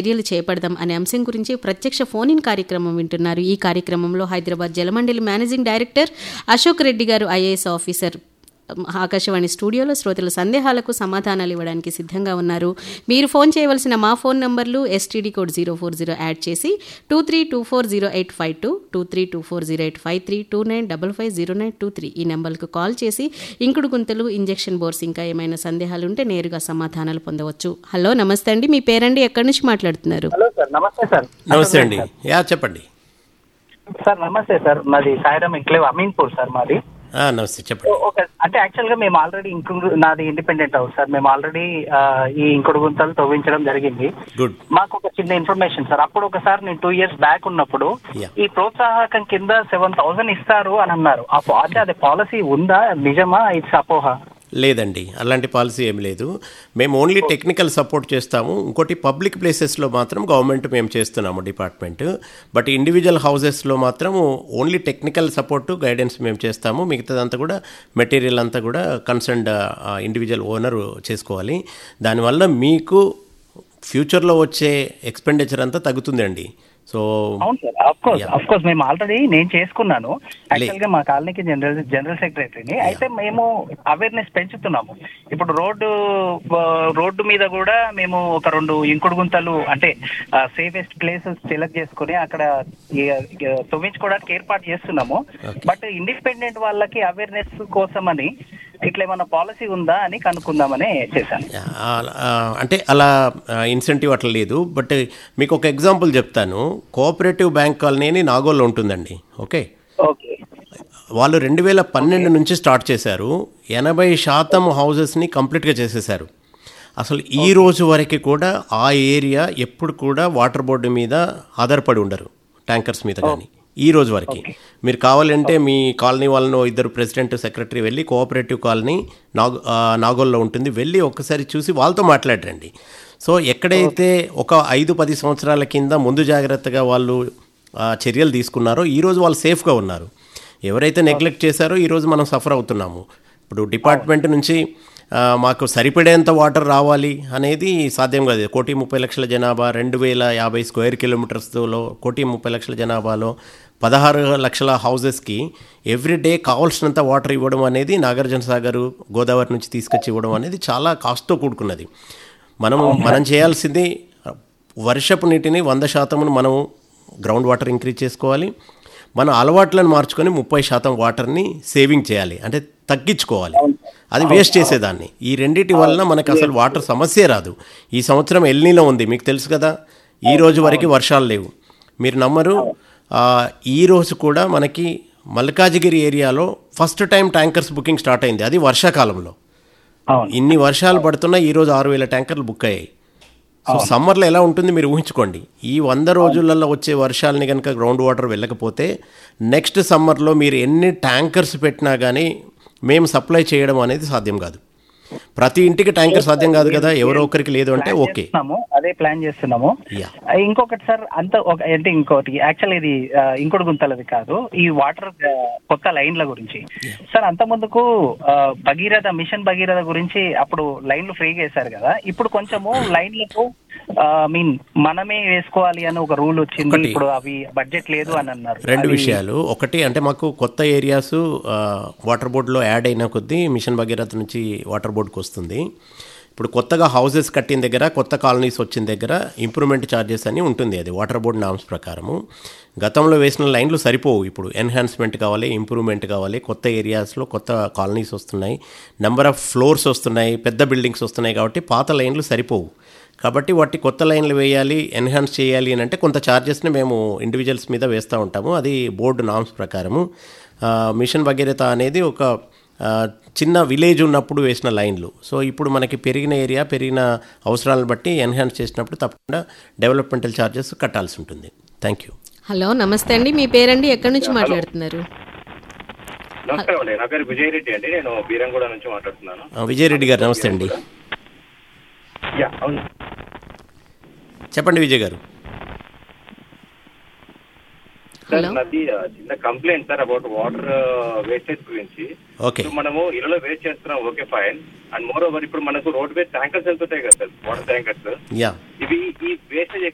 చర్యలు చేపడదాం అనే అంశం గురించి ప్రత్యక్ష ఫోన్ ఇన్ కార్యక్రమం వింటున్నారు ఈ కార్యక్రమంలో Hyderabad Jalamandali managing director Ashok Reddy garu IAS officer Akashvani స్టూడియోలో శ్రోతల సందేహాలకు సమాధానాలు ఇవ్వడానికి సిద్ధంగా ఉన్నారు మీరు ఫోన్ చేయవలసిన మా ఫోన్ నంబర్లు STD code zero four zero add చేసి two three two four zero eight five two two three two four zero eight five three two nine double five zero nine two three ఈ నెంబర్కు call చేసి ఇంకుడు గుంతలు injection bores ఇంకా ఏమైనా సందేహాలు ఉంటే నేరుగా సమాధానాలు పొందవచ్చు హలో నమస్తే అండి మీ పేరండి ఎక్కడి నుంచి మాట్లాడుతున్నారు హలో సార్ నమస్తే సార్ నమస్తే అండి యా చెప్పండి సార్ నమస్తే సార్ మాది సాయిరామ్ ఎంక్లేవ్ అమీన్పూర్ సార్ మాది ఆ, నమస్తే చెప్పండి ఓకే అంటే యాక్చువల్ గా మేము ఆల్రెడీ ఇంకుడు నాది ఇండిపెండెంట్ హౌస్ సార్ మేము ఆల్రెడీ ఈ ఇంకుడు గుంతలు తవ్వించడం జరిగింది గుడ్ మాకు ఒక చిన్న ఇన్ఫర్మేషన్ సార్ అప్పుడు ఒకసారి నేను టూ ఇయర్స్ బ్యాక్ ఉన్నప్పుడు Yeah. ఈ ప్రోత్సాహకం కింద సెవెన్ థౌసండ్ ఇస్తారు అని అన్నారు ఆ పా- అంటే అది పాలసీ ఉందా నిజమా ఇట్స్ అపోహ లేదండి అలాంటి పాలసీ ఏం లేదు మేము ఓన్లీ టెక్నికల్ సపోర్ట్ చేస్తాము ఇంకోటి పబ్లిక్ ప్లేసెస్లో మాత్రం గవర్నమెంట్ మేము చేస్తున్నాము డిపార్ట్మెంట్ బట్ ఇండివిజువల్ హౌసెస్లో మాత్రం ఓన్లీ టెక్నికల్ సపోర్ట్ గైడెన్స్ మేము చేస్తాము మిగతాదంతా కూడా మెటీరియల్ అంతా కూడా కన్సర్న్డ్ ఇండివిజువల్ ఓనర్ చేసుకోవాలి దానివల్ల మీకు ఫ్యూచర్లో వచ్చే ఎక్స్పెండిచర్ అంతా తగ్గుతుందండి సో అవును sir of course Yeah. Of course మేము ఆల్రెడీ నేను చేసుకున్నాను యాక్చువల్ గా మా కాలనీకి జనరల్ జనరల్ సెక్రటరీని అయితే మేము అవేర్నెస్ పెంచుతున్నాము ఇప్పుడు రోడ్డు ఆ, రోడ్డు మీద కూడా మేము ఒక రెండు ఇంకుడు గుంతలు అంటే సేఫెస్ట్ ప్లేసెస్ సెలెక్ట్ చేసుకుని అక్కడ ఈ- ఈ తవ్వించుకోవడానికి ఏర్పాటు చేస్తున్నాము బట్ ఇండిపెండెంట్ వాళ్ళకి అవేర్నెస్ కోసమని ఇట్లా ఏమైనా పాలసీ ఉందా అని కనుక్కుందామని చేశాను యా, ఆ- ఆ, అంటే అలా ఇన్సెంటివ్ అట్లా లేదు బట్ మీకు ఒక ఎగ్జాంపుల్ చెప్తాను కోఆపరేటివ్ బ్యాంక్ కాలనీ అని నాగోల్లో ఉంటుందండి ఓకే ఓకే వాళ్ళు రెండు వేల పన్నెండు నుంచి స్టార్ట్ చేశారు ఎనభై శాతం హౌజెస్ని కంప్లీట్గా చేసేశారు అసలు ఈ రోజు వరకు కూడా ఆ ఏరియా ఎప్పుడు కూడా వాటర్ బోర్డు మీద ఆధారపడి ఉండరు ట్యాంకర్స్ మీద కానీ ఈ రోజు వరకు మీరు కావాలంటే మీ కాలనీ వాళ్ళను ఇద్దరు ప్రెసిడెంట్ సెక్రటరీ వెళ్ళి కోఆపరేటివ్ కాలనీ నాగ ఆ, నాగోల్లో ఉంటుంది వెళ్ళి ఒక్కసారి చూసి వాళ్ళతో మాట్లాడరండి సో ఎక్కడైతే ఒక ఐదు పది సంవత్సరాల కింద ముందు జాగ్రత్తగా వాళ్ళు ఆ, చర్యలు తీసుకున్నారో ఈరోజు వాళ్ళు సేఫ్గా ఉన్నారు ఎవరైతే నెగ్లెక్ట్ చేశారో ఈరోజు మనం సఫర్ అవుతున్నాము ఇప్పుడు డిపార్ట్మెంట్ నుంచి ఆ, మాకు సరిపడేంత వాటర్ రావాలి అనేది సాధ్యం కాదు కోటి ముప్పై లక్షల జనాభా రెండు వేల యాభై స్క్వేర్ కిలోమీటర్స్లో కోటి ముప్పై లక్షల జనాభాలో పదహారు లక్షల హౌజెస్కి ఎవ్రీ డే కావాల్సినంత వాటర్ ఇవ్వడం అనేది నాగార్జున సాగర్ గోదావరి నుంచి తీసుకొచ్చి ఇవ్వడం అనేది చాలా కాస్ట్తో కూడుకున్నది మనం మనం చేయాల్సింది వర్షపు నీటిని వంద శాతమును మనం గ్రౌండ్ వాటర్ ఇంక్రీజ్ చేసుకోవాలి మన అలవాట్లను మార్చుకొని ముప్పై శాతం వాటర్ని సేవింగ్ చేయాలి అంటే తగ్గించుకోవాలి అది వేస్ట్ చేసేదాన్ని ఈ రెండింటి వలన మనకు అసలు వాటర్ సమస్యే రాదు ఈ సంవత్సరం ఎల్నీలో ఉంది మీకు తెలుసు కదా ఈ రోజు వరకు వర్షాలు లేవు మీరు నమ్మరు ఆ, ఈ రోజు కూడా మనకి మల్కాజిగిరి ఏరియాలో first time tankers booking start అయింది అది వర్షాకాలంలో అవును ఇన్ని వర్షాలు పడుతున్నా ఈరోజు ఆరు వేల ట్యాంకర్లు బుక్ అయ్యాయి సో సమ్మర్లో ఎలా ఉంటుంది మీరు ఊహించుకోండి ఈ వంద రోజులలో వచ్చే వర్షాలని కనుక గ్రౌండ్ వాటర్ వెళ్ళకపోతే నెక్స్ట్ సమ్మర్లో మీరు ఎన్ని ట్యాంకర్స్ పెట్టినా కానీ మేము సప్లై చేయడం అనేది సాధ్యం కాదు ప్రతి ఇంటికి ట్యాంకర్ సాధ్యం కాదు కదా ఎవరో ఒకరికి లేదు అంటే ప్లాన్ ఓకే చేస్తున్నాము అదే ప్లాన్ చేస్తున్నాము యా ఆ, ఇంకొకటి సార్ అంత ఒక అంటే ఇంకోటి యాక్చువల్ ఇది ఆ, ఇంకోటి గుంతలది కాదు ఈ వాటర్ ఆ, కొత్త లైన్ల గురించి సార్ అంత ముందుకు ఆ, భగీరథ మిషన్ భగీరథ గురించి అప్పుడు లైన్లు ఫ్రీగా వేశారు కదా ఇప్పుడు కొంచెము లైన్లకు మీన్ మనమే వేసుకోవాలి అని ఒక రూల్ వచ్చింది ఒకటి. ఇప్పుడు అవి బడ్జెట్ లేదు అని అన్నారు రెండు అది- విషయాలు ఒకటి అంటే మాకు కొత్త ఏరియాస్ వాటర్ బోర్డులో యాడ్ అయిన కొద్దీ మిషన్ భగీరథ నుంచి వాటర్ బోర్డుకి వస్తుంది ఇప్పుడు కొత్తగా హౌసెస్ కట్టిన దగ్గర కొత్త కాలనీస్ వచ్చిన దగ్గర ఇంప్రూవ్మెంట్ ఛార్జెస్ అని ఉంటుంది అది వాటర్ బోర్డ్ నామ్స్ ప్రకారము గతంలో వేసిన లైన్లు సరిపోవు ఇప్పుడు ఎన్హాన్స్మెంట్ కావాలి ఇంప్రూవ్మెంట్ కావాలి కొత్త ఏరియాస్లో కొత్త కాలనీస్ వస్తున్నాయి నెంబర్ ఆఫ్ ఫ్లోర్స్ వస్తున్నాయి పెద్ద బిల్డింగ్స్ వస్తున్నాయి కాబట్టి పాత లైన్లు సరిపోవు కాబట్టి వాటి కొత్త లైన్లు వేయాలి ఎన్హాన్స్ చేయాలి అని అంటే కొంత ఛార్జెస్ని మేము ఇండివిజువల్స్ మీద వేస్తూ ఉంటాము అది బోర్డు నామ్స్ ప్రకారము ఆ, మిషన్ భగీరథ అనేది ఒక ఆ, చిన్న విలేజ్ ఉన్నప్పుడు వేసిన లైన్లు సో ఇప్పుడు మనకి పెరిగిన ఏరియా పెరిగిన అవసరాలను బట్టి ఎన్హాన్స్ చేసినప్పుడు తప్పకుండా డెవలప్మెంటల్ ఛార్జెస్ కట్టాల్సి ఉంటుంది థ్యాంక్ యూ హలో నమస్తే అండి మీ పేరండి ఎక్కడి నుంచి మాట్లాడుతున్నారు నమస్కారం అండి నా పేరు విజయ్ రెడ్డి అండి నేను బీరంగూడ నుంచి మాట్లాడుతున్నాను విజయరెడ్డి గారు నమస్తే అండి యా అవును చెప్పండి విజయ్ గారు సార్ హలో నాది ఆ, చిన్న complaint sir about water wastage గురించి ఓకే ఇప్పుడు మనము ఇళ్ళలో వేస్ట్ చేస్తున్నాం okay fine and moreover ఇప్పుడు మనకు రోడ్ వేస్ట్ ట్యాంకర్స్ వెళ్తుంటాయి కదా సార్ వాటర్ ట్యాంకర్స్ యా ఇవి ఈ వేస్టేజ్